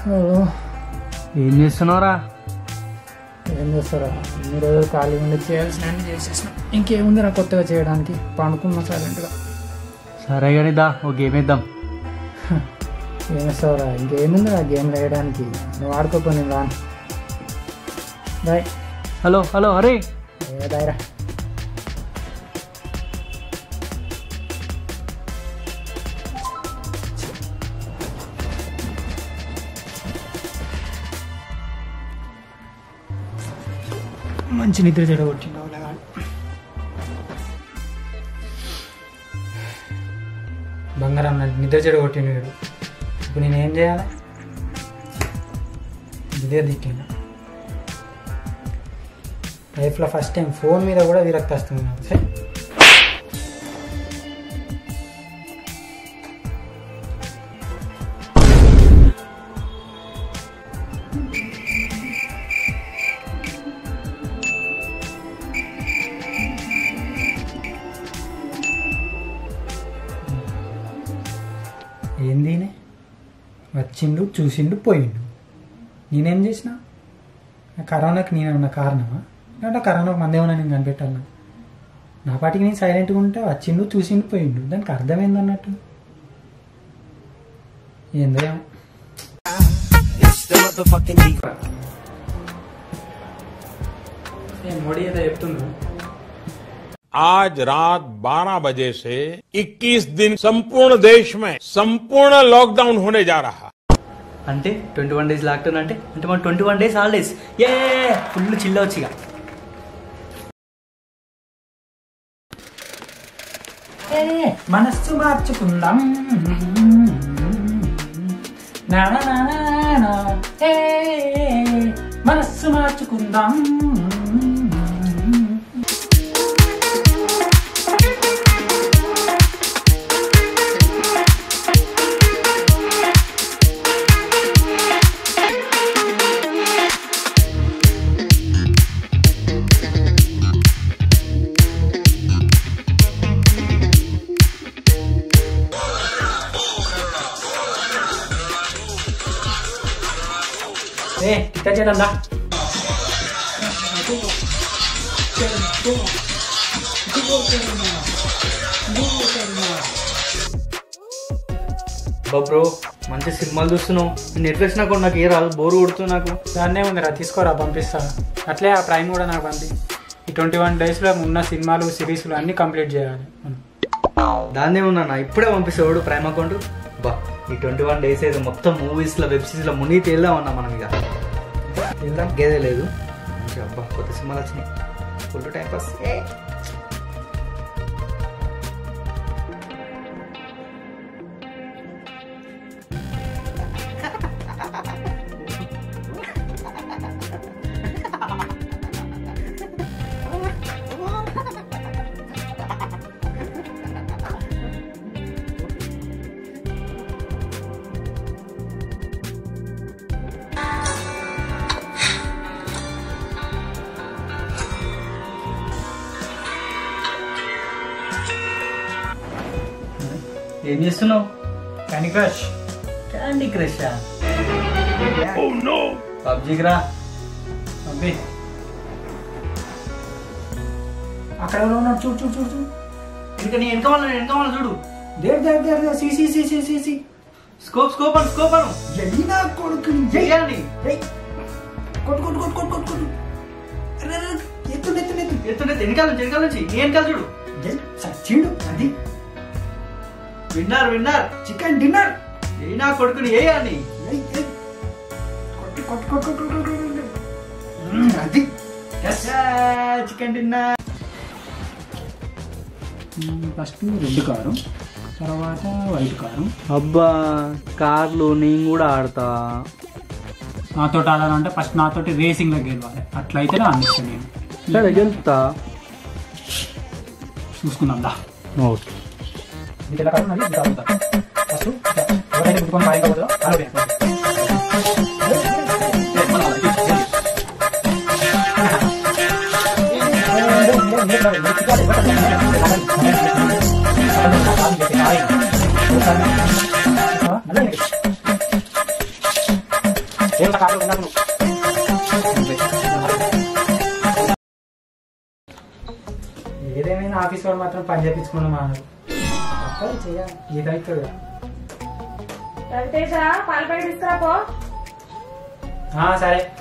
ఏం చేస్తున్నావురా ఏం చేస్తారా ఇన్ని రోజులు ఖాళీ ఉండి చేయాల్సిన అన్ని చేసేసిన ఇంకేముంది నా కొత్తగా చేయడానికి పండుకున్నా సైలెంట్గా సరే కానీ దా ఓ గేమ్ వేద్దాం ఏం చేస్తావురా ఇంకేముంది ఆ గేమ్ వేయడానికి నువ్వు ఆడుకోపో నేను రాను బాయ్ హలో హలో అరే ఏ బాయ్రా మంచి నిద్ర చెడగొట్టిండు అవలేగాడు బంగారం నా నిద్ర చెడగొట్టిండు వీడు ఇప్పుడు నేనేం చేయాలి ఇదే దిక్కిండు లైఫ్లో ఫస్ట్ టైం ఫోన్ మీద కూడా విరక్తి వస్తుంది నాకు ఛే. ఏంది ఈయన? వచ్చిండు చూసిండు పోయిండు నేనేం చేసిన ఆ కరోనాకి నేనేమన్నా కారణమా లేదంటే కరోనాకు మందేమన్నా నేను కనిపెట్టాలన్నా నా పాటికి నేను సైలెంట్గా ఉంటే వచ్చిండు చూసిండు పోయిండు దానికి అర్థం ఏందన్నట్టు ఏందో ఏమో ఏ మోడీ ఏదో చెప్తుండ్రు आज रात 12 बजे से 21 दिन संपूर्ण देश में संपूर्ण लॉकडाउन होने जा रहा है అంటే ట్వంటీ వన్ డేస్ లాక్డౌన్ అంటే అంటే మన ట్వంటీ వన్ డేస్ హాలిడేస్ ఏ ఫుల్ చిల్ల వచ్చిగా ఏ, మనస్సు మార్చుకుందాం నా, నా, నా, నా, నా. ఏ, మనస్సు మార్చుకుందాం ఏ టికెట్ చేయడం దా బ్రో మంచి సినిమాలు చూస్తున్నావు నెట్ఫ్లిక్స్ నాకు నాకు ఏ రాదు బోరు కొడుతుంది నాకు దాన్నే ఉందిరా తీసుకోరా పంపిస్తా అట్లే ఆ ప్రైమ్ కూడా నాకు పంపి ఈ ట్వంటీ వన్ డేస్లో ఉన్న సినిమాలు సిరీస్లు అన్నీ కంప్లీట్ చేయాలి మనం. దాన్నే ఉన్నా ఇప్పుడే పంపిస్తాడు ప్రైమ్ అకౌంట్ బా ఈ ట్వంటీ వన్ డేస్ అయితే మొత్తం మూవీస్ లో వెబ్ సిరీస్ లో మునిగి తేల్దా ఉన్నా మనం ఇక వెళ్దాం గేదే లేదు మంచిగా అబ్బా కొత్త సినిమాలు వచ్చినాయి ఫుల్ టైం పాస్ ఏ ఏం చేస్తున్నావు క్యాండీ క్రష్ క్యాండీ క్రష్ పబ్జీకి రా పంపి అక్కడ ఎవరో ఉన్నాడు చూడు చూడు చూడు చూడు ఇంకా నీ వెనక వాళ్ళ వెనక వాళ్ళ చూడు there there there there see see see see see see scope scope అని స్కోప్ అను ఎల్లినా కొడుకు చెయ్యండి కొట్టు కొట్టు కొట్టు కొట్టు కొట్టు కొట్టు అరే, అరే, ఎత్తు ఎత్తు ఎత్తు ఎత్తుండే వెనకాల నుంచి వెనకాల నుంచి నీ వెనకాల చూడు జల్ సచ్చిండు అది విన్నారు విన్నారు చికెన్ డిన్నర్ ఏ నా కొడుకుని వేయండి ఏయ్, ఏయ్. కొట్టు కొట్టు కొట్టు కొట్టు కొట్టు కొట్టు. మ్మ్, అది chicken dinner first red car తర్వాత వైట్ కారు అబ్బా కార్లు నేను కూడా ఆడతా నాతో ఆడాలంటే ఫస్ట్ నాతోటి రేసింగ్ లో గెలవాలి అట్లయితే నా అనిస్తాను నేను సరే గెలుపుతా చూసుకుందాం దా ఓకే మీకు ఎలా కావాలి మీకు అవుతా ఫస్ట్ ఎవరైతే గుర్తుకొని పాయింట్ అవుతుందో అలా ఏం కాదు, ఉండకు. ఏదేమైనా ఆఫీస్ వాడు మాత్రం పని చేయించుకున్నాం అన్నారు తప్పదు చెయ్యాలి ఏదైతుంది రవితేజ పాల ప్యాకెట్ తీసుకురాపో సరే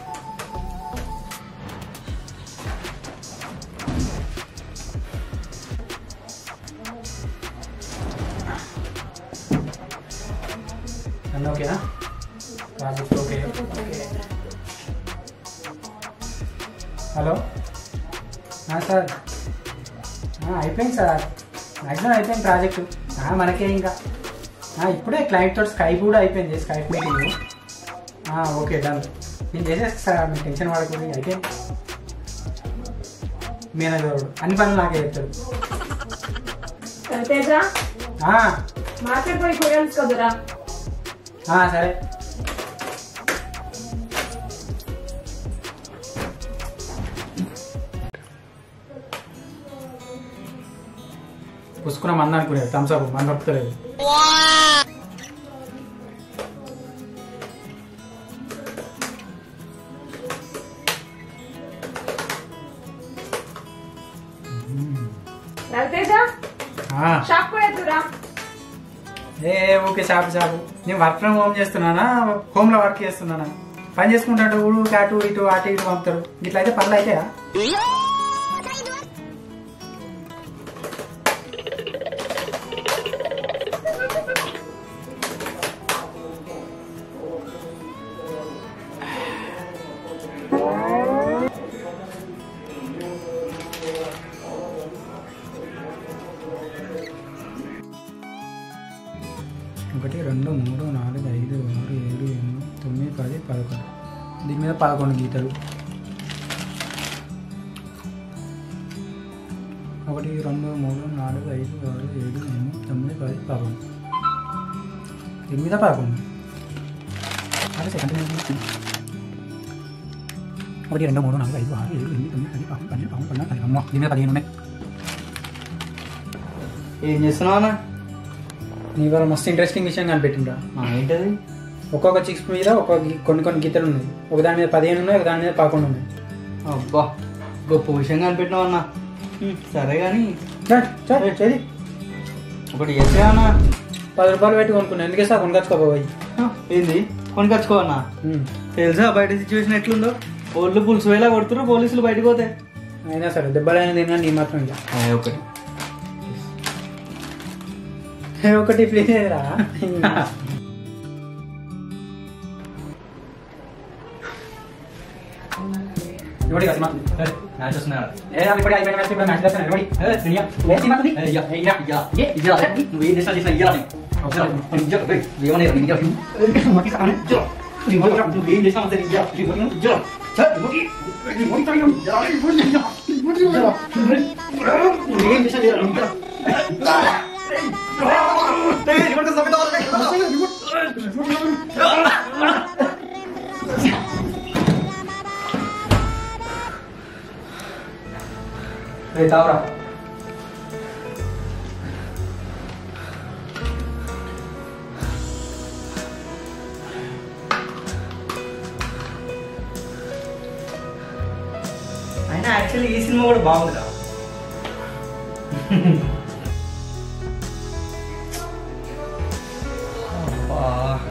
అన్న ఓకేనా ప్రాజెక్ట్ ఓకే హలో ఆ, సార్ ఆ, అయిపోయింది సార్ మ్యాక్సిమం అయిపోయింది ప్రాజెక్టు ఆ, మనకే ఇంకా ఆ, ఇప్పుడే క్లయింట్ తోటి స్కైప్ కూడా అయిపోయింది స్కైప్ మీటింగ్ ఓకే డన్ నేను చేసేస్తా సార్ మీరు టెన్షన్ పడకూడదు అయిపోయింది మేనేజర్ అన్ని పనులు నాకే చెప్తాడు రవితేజ ఆ, మార్కెట్ పోయి కూరగాయలు తీసుకోదురా ఆ, సరే పుసుకున్న మంద అనుకునేది థమ్స్అప్ మంద దొరుకుతలేదు రవితేజ ఆ, షాప్ కూడా ఎదురా ఏ ఓకే షాపు షాపు నేను వర్క్ ఫ్రమ్ హోమ్ చేస్తున్నానా హోమ్ లో వర్క్ చేస్తున్నానా పని చేసుకుంటాడు ఊడు అటు ఇటు అటు ఇటు పంపుతాడు ఇట్లా అయితే పనులు అయితాయా ఒకటి రెండు మూడు నాలుగు ఐదు ఆరు ఏడు ఎనిమిది తొమ్మిది పది పదకొండు దీని మీద పదకొండు గీతలు ఒకటి రెండు మూడు నాలుగు ఐదు ఆరు ఏడు ఎనిమిది తొమ్మిది పది పదకొండు దీని మీద పదకొండు అదే సెకండ్ ఒకటి రెండు మూడు నాలుగు ఐదు ఆరు ఏడు ఎనిమిది తొమ్మిది పది పదకొండు పన్నెండు పదకొండు పన్నెండు పదిహేను అమ్మో దీని మీద పదిహేను ఉన్నాయి ఏం చేస్తున్నావు అన్న నీ ఇవాళ మస్తు ఇంట్రెస్టింగ్ విషయం కనిపెట్టిండ్రా ఆ, ఏంటది ఒక్కొక్క చిక్స్ మీద ఒక్కొక్క గి- కొన్ని కొన్ని గీతలు ఉన్నాయి ఒక దాని మీద పదిహేను ఉన్నాయి ఒక దాని మీద పదకొండు ఉన్నాయి అబ్బా గొప్ప విషయం కనిపెట్టినావు అన్న సరే కానీ చాలు, చాలు, చేది ఒకటి చేసే అన్న పది రూపాయలు పెట్టి కొనుక్కున్నా ఎందుకే సార్ కొనుకొచ్చుకోపోయి ఆ, ఏంది కొనుకొచ్చుకో అన్న తెలుసా బయట సిచ్యువేషన్ ఎట్లుందో ఒళ్ళు పులుసు వేలా కొడుతున్నారు పోలీసులు బయటకు పోతే అయినా సరే దెబ్బలైన తిన్నా నీ మాత్రం ఇక ఒకటి ఏ ఒకటి ప్లీజ్ రా ఎవడి కదా సినిమా? మ్యాచ్ వస్తున్నాడు ఏ అది ఇప్పుడు అయిపోయిన మ్యాచ్ ఇప్పుడు మ్యాచ్ చేస్తాను ఎవడి ఏ సినిమా? ఏ సినిమా ఉంది? నువ్వేం చేసినా చేసినా ఇయ్యాలని నువ్వేం చేసినా సరే నువ్వేం చేసినా ఏ తావరా అయినా యాక్చువల్లీ ఈ సినిమా కూడా బాగుందిరా అబ్బా.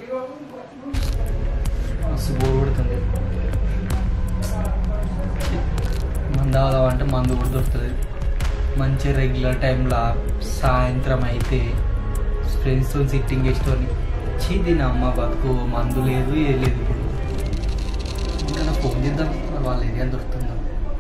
మస్తు బోర్ కొడుతుంది మందు తాగాలంటే మందు కూడా దొరుకుతుంది మంచి రెగ్యులర్ టైంలో సాయంత్రం అయితే ఫ్రెండ్స్తో సిట్టింగ్ వేసుకొని చీది అమ్మ బతుకు మందు లేదు ఏ లేదు ఇప్పుడు ఇంకా ఫోన్ చేద్దాం మరి వాళ్ళ ఏరియా దొరుకుతుందా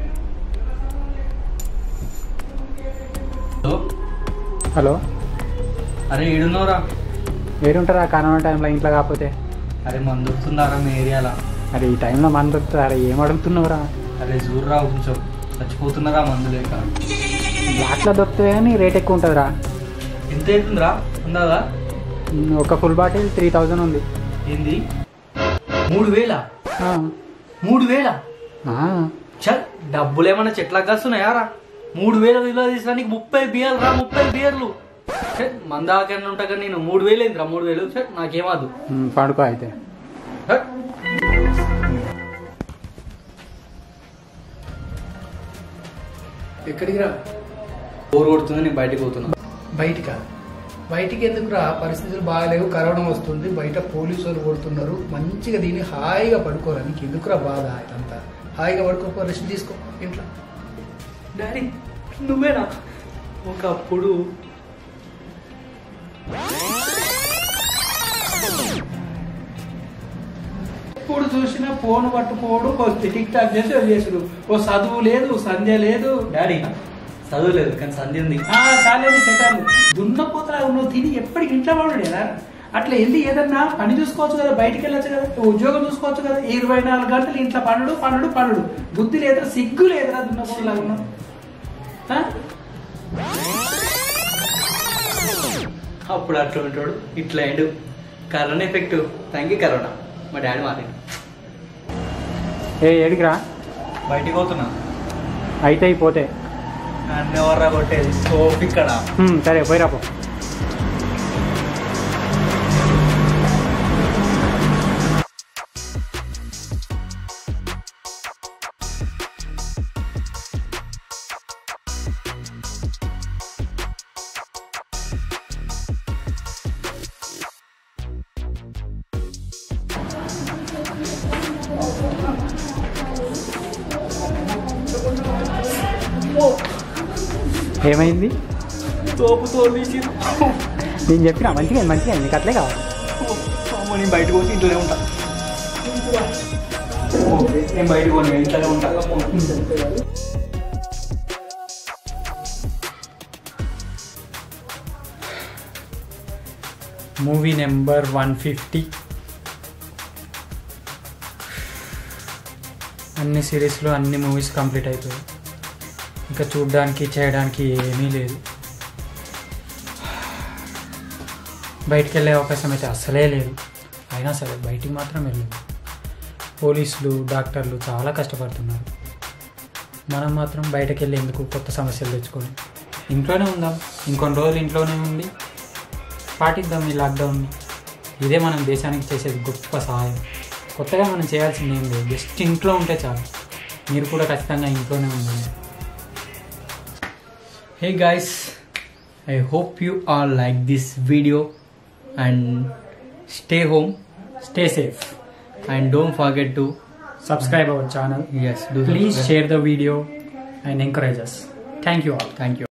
హలో హలో అరే ఏడున్నావురా ఏడుంటారా కరోనా టైంలో ఇంట్లో కాకపోతే అరే మందు దొరుకుతుందారా మీ ఏరియాలో అరే ఈ టైంలో మన దొరుకుతుంది అరే ఏం అడుగుతున్నావురా అరే చూడరా కొంచెం చచ్చిపోతున్నారా మందు లేక బ్లాక్లో దొరుకుతుంది కానీ రేట్ ఎక్కువ ఉంటుందిరా ఎంత అవుతుందిరా ఉందా ఉమ్, ఒక ఫుల్ బాటిల్ త్రీ థౌజండ్ ఉంది ఏంది మూడు వేల ఆ. మూడు వేల ఆ. చల్ డబ్బులు ఏమన్నా చెట్లకు కాస్తున్నాయారా మూడు వేల విలువ తీసడానికి ముప్పై బియర్లు రా ముప్పై బియర్లు ఛట్, మందాకన్నా ఉంటా కానీ నేను మూడు వేలు ఏందిరా మూడు వేలు ఛట్, నాకేమదు ఉమ్, పడుకో అయితే ఛట్. ఎక్కడికి రా బోర్ కొడుతుంది నేను బయటకు పోతున్నా బయటికా బయటికి ఎందుకు రా పరిస్థితులు బాగాలేవు కరోనా వస్తుంది బయట పోలీసు వాళ్ళు కొడుతున్నారు మంచిగా దీన్ని హాయిగా పడుకోరా నీకు ఎందుకురా బాధ ఇదంతా హాయిగా పడుకోపో రెస్ట్ తీసుకో ఇంట్లో డాడీ నువ్వేనా ఒకప్పుడు ఎప్పుడు చూసినా ఫోన్ పట్టుకోవడం వస్తే టిక్ టాక్ చేసి అది చేసుడు ఓ చదువు లేదు సంధ్య లేదు డాడీ చదువులేదు కానీ సంధి ఉంది ఆ చాలేని సెటాలు దున్నపోతలా నువ్వు తిని ఎప్పటికి ఇంట్లో వాడుడేనా అట్లా వెళ్ళి ఏదన్నా పని చూసుకోవచ్చు కదా బయటికి వెళ్ళొచ్చు కదా ఉద్యోగం చూసుకోవచ్చు కదా ఇరవై నాలుగు గంటలు ఇంట్లో పనుడు పనుడు పనుడు బుద్ధి లేదురా సిగ్గు లేదురా దున్నపోతలా ఉన్నావు ఆ? అప్పుడు అట్లా ఉంటాడు ఇట్లా అయిండు corona effect thank you corona మా డాడీ మాట్లాడి ఏ ఏడికిరా బయటికి పోతున్నా అయితే అయిపోతే నన్ను ఎవర్రా కొట్టేది సోప్ ఇక్కడ సరే పోయిరా పో ఏమైంది తోపుతో తీసి నేను చెప్పినా మంచిగా మంచిగా నీకు అట్లే కావాలి నేను బయటకు పోతే ఇంట్లోనే ఉంటా ఓకే నేను బయటకు పోనీ ఇంట్లోనే ఉంటా మూవీ నెంబర్ వన్ ఫిఫ్టీ అన్ని సిరీస్లో అన్ని మూవీస్ కంప్లీట్ అయిపోయాయి ఇంకా చూడడానికి చేయడానికి ఏమీ లేదు బయటికి వెళ్ళే అవకాశం అయితే అస్సలే లేదు అయినా సరే బయటికి మాత్రం వెళ్ళలేదు పోలీసులు డాక్టర్లు చాలా కష్టపడుతున్నారు మనం మాత్రం బయటకు వెళ్ళి ఎందుకు కొత్త సమస్యలు తెచ్చుకొని ఇంట్లోనే ఉందాం ఇంకొన్ని రోజులు ఇంట్లోనే ఉండి పాటిద్దాం ఈ లాక్డౌన్ని ఇదే మనం దేశానికి చేసేది గొప్ప సహాయం కొత్తగా మనం చేయాల్సింది ఏం లేదు జస్ట్ ఇంట్లో ఉంటే చాలు మీరు కూడా ఖచ్చితంగా ఇంట్లోనే ఉండండి Hey guys, I hope you all like this video and stay home stay safe and don't forget to subscribe our channel yes do please subscribe. Share the video and encourage us thank you all Thank you.